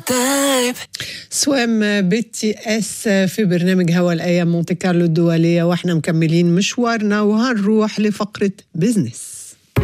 طيب سوام بي تي اس في برنامج هوا الايام مونتي كارلو الدوليه واحنا مكملين مشوارنا وهنروح لفقره بزنس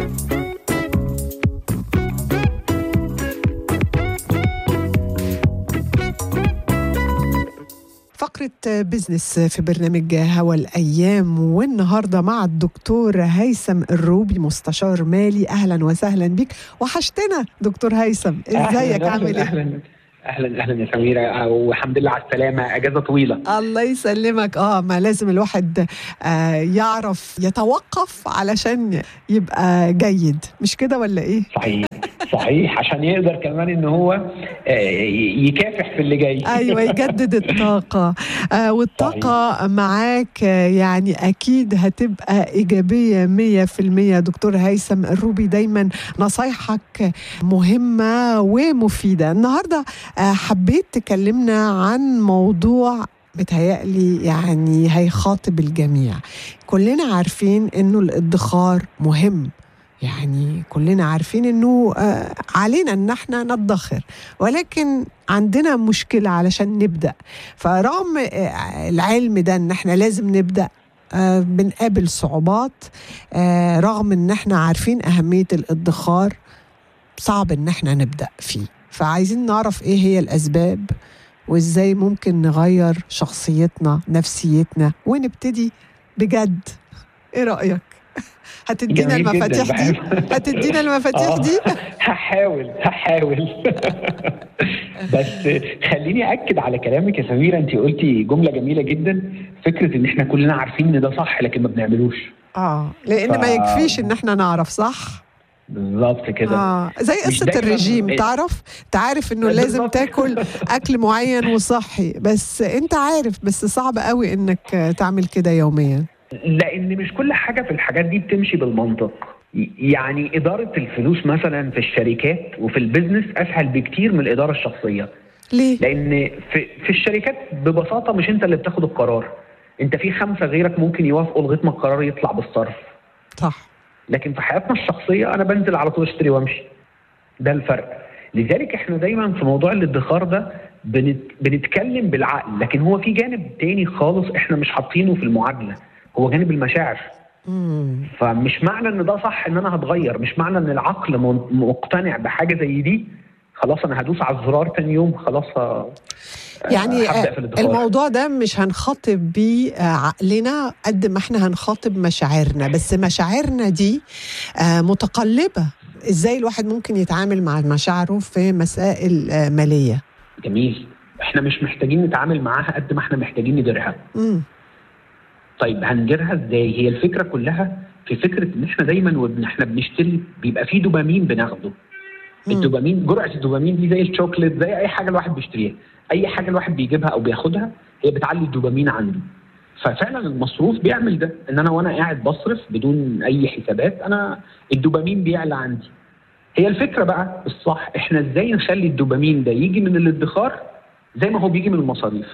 فقرة بزنس في برنامج هوا الأيام والنهاردة مع الدكتور هيثم الروبي مستشار مالي أهلا وسهلا بك وحشتنا دكتور هيثم ازيك عامل ايه؟ اهلا اهلا اهلا يا سميره والحمد لله على السلامه اجازه طويله الله يسلمك اه ما لازم الواحد آه يعرف يتوقف علشان يبقى جيد مش كده ولا ايه؟ صحيح صحيح عشان يقدر كمان ان هو آه، يكافح في اللي جاي ايوه يجدد الطاقه آه والطاقه معاك آه، يعني اكيد هتبقى ايجابيه 100% دكتور هيثم الروبي دايما نصايحك مهمه ومفيده النهارده آه حبيت تكلمنا عن موضوع بتهيألي يعني هيخاطب الجميع كلنا عارفين انه الادخار مهم يعني كلنا عارفين انه آه، علينا ان احنا ندخر ولكن عندنا مشكله علشان نبدا فرغم آه، العلم ده ان احنا لازم نبدا آه، بنقابل صعوبات آه، رغم ان احنا عارفين اهميه الادخار صعب ان احنا نبدا فيه فعايزين نعرف ايه هي الاسباب وازاي ممكن نغير شخصيتنا نفسيتنا ونبتدي بجد ايه رايك هتدينا جميل جداً، المفاتيح دي بحب. هتدينا المفاتيح آه، دي هحاول هحاول بس خليني اكد على كلامك يا سميره انت قلتي جمله جميله جدا فكره ان احنا كلنا عارفين ان ده صح لكن ما بنعملوش اه لان ما ف- يكفيش ان احنا نعرف صح بالظبط كده اه زي مش قصه دايماً- الرجيم تعرف تعرف انه بالظبط. لازم تاكل اكل معين وصحي بس انت عارف بس صعب قوي انك تعمل كده يوميا لان مش كل حاجه في الحاجات دي بتمشي بالمنطق ي- يعني اداره الفلوس مثلا في الشركات وفي البيزنس اسهل بكتير من الاداره الشخصيه ليه لان في في الشركات ببساطه مش انت اللي بتاخد القرار انت في خمسه غيرك ممكن يوافقوا لغايه ما القرار يطلع بالصرف صح لكن في حياتنا الشخصيه انا بنزل على طول اشتري وامشي ده الفرق لذلك احنا دايما في موضوع الادخار ده بنت بنتكلم بالعقل لكن هو في جانب تاني خالص احنا مش حاطينه في المعادله هو جانب المشاعر مم. فمش معنى ان ده صح ان انا هتغير مش معنى ان العقل من- مقتنع بحاجه زي دي خلاص انا هدوس على الزرار تاني يوم خلاص ه- يعني هبدأ آه، في الادخار. الموضوع ده مش هنخاطب بيه آه، عقلنا قد ما احنا هنخاطب مشاعرنا بس مشاعرنا دي آه، متقلبة ازاي الواحد ممكن يتعامل مع مشاعره في مسائل آه، مالية جميل احنا مش محتاجين نتعامل معاها قد ما احنا محتاجين نديرها مم. طيب هنديرها ازاي هي الفكره كلها في فكره ان احنا دايما وإن احنا بنشتري بيبقى في دوبامين بناخده مم. الدوبامين جرعه الدوبامين دي زي الشوكليت زي اي حاجه الواحد بيشتريها اي حاجه الواحد بيجيبها او بياخدها هي بتعلي الدوبامين عنده ففعلا المصروف بيعمل ده ان انا وانا قاعد بصرف بدون اي حسابات انا الدوبامين بيعلى عندي هي الفكره بقى الصح احنا ازاي نخلي الدوبامين ده يجي من الادخار زي ما هو بيجي من المصاريف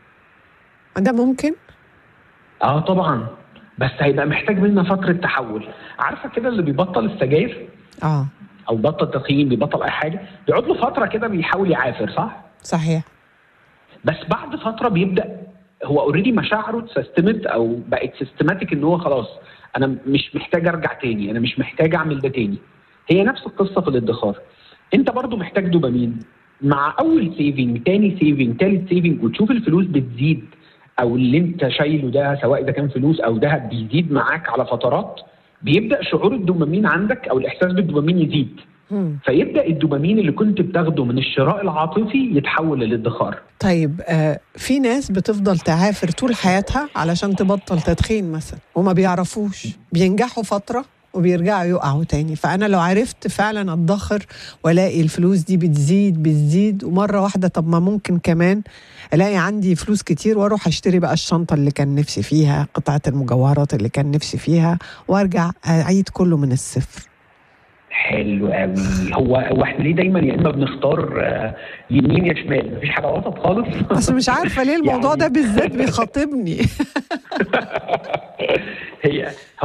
ده ممكن اه طبعا بس هيبقى محتاج منا فتره تحول عارفه كده اللي بيبطل السجاير اه او بيبطل تدخين بيبطل اي حاجه بيقعد له فتره كده بيحاول يعافر صح صحيح بس بعد فتره بيبدا هو اوريدي مشاعره اتسيستمت او بقت سيستماتيك ان هو خلاص انا مش محتاج ارجع تاني انا مش محتاج اعمل ده تاني هي نفس القصه في الادخار انت برضو محتاج دوبامين مع اول سيفنج تاني سيفنج تالت سيفنج وتشوف الفلوس بتزيد او اللي انت شايله ده سواء اذا كان فلوس او ذهب بيزيد معاك على فترات بيبدا شعور الدوبامين عندك او الاحساس بالدوبامين يزيد مم. فيبدا الدوبامين اللي كنت بتاخده من الشراء العاطفي يتحول للادخار طيب آه في ناس بتفضل تعافر طول حياتها علشان تبطل تدخين مثلا وما بيعرفوش بينجحوا فترة وبيرجعوا يقعوا تاني فأنا لو عرفت فعلا أتضخر وألاقي الفلوس دي بتزيد بتزيد ومرة واحدة طب ما ممكن كمان ألاقي عندي فلوس كتير وأروح أشتري بقى الشنطة اللي كان نفسي فيها قطعة المجوهرات اللي كان نفسي فيها وأرجع أعيد كله من الصفر حلو قوي هو هو احنا ليه دايما يا اما بنختار آه، يمين يا شمال مفيش حاجه وسط خالص بس مش عارفة ليه الموضوع يعني- ده بالذات بيخاطبني هي